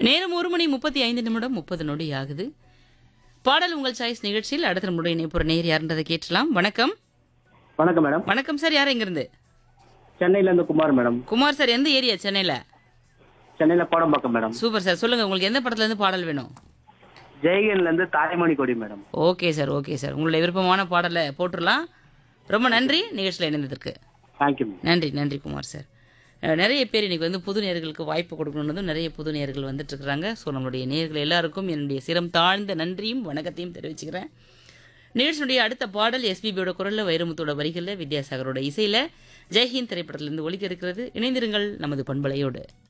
நேரம் ஒரு மணி முப்பத்தி ஐந்து நிமிடம் முப்பது நொடி ஆகுது பாடல் உங்கள் சாய்ஸ் நிகழ்ச்சியில் அடுத்த நம்முடைய இணைப்புற நேர் யாருன்றதை கேட்டலாம் வணக்கம் வணக்கம் மேடம் வணக்கம் சார் யார் எங்கிருந்து சென்னையில இருந்து குமார் மேடம் குமார் சார் எந்த ஏரியா சென்னையில சென்னையில கோடம்பாக்கம் மேடம் சூப்பர் சார் சொல்லுங்க உங்களுக்கு எந்த படத்துல இருந்து பாடல் வேணும் ஜெயகன்ல இருந்து தாய்மணி கொடி madam okay sir okay sir உங்களுடைய விருப்பமான பாடலை போட்டுடலாம் ரொம்ப நன்றி நிகழ்ச்சியில் இணைந்ததற்கு தேங்க்யூ மேம் நன்றி நன்றி குமார் சார் அஹ், நிறைய பேர் இன்னைக்கு வந்து புது நேர்களுக்கு வாய்ப்பு கொடுக்கணுன்னதும் நிறைய புது நேர்கள் வந்துட்டு இருக்கிறாங்க ஸோ நம்மளுடைய நேர்கள் எல்லாருக்கும் என்னுடைய சிரம் தாழ்ந்த நன்றியும் வணக்கத்தையும் தெரிவிச்சுக்கிறேன் நிகழ்ச்சியுடைய அடுத்த பாடல் எஸ்பிபியோட குரலில் வைரமுத்தோட வரிகளில் வித்யாசாகரோட இசையில் ஜெய்ஹிந்த் திரைப்படத்திலிருந்து ஒலிக்க இருக்கிறது இணைந்திருங்கள் நமது பண்பலையோடு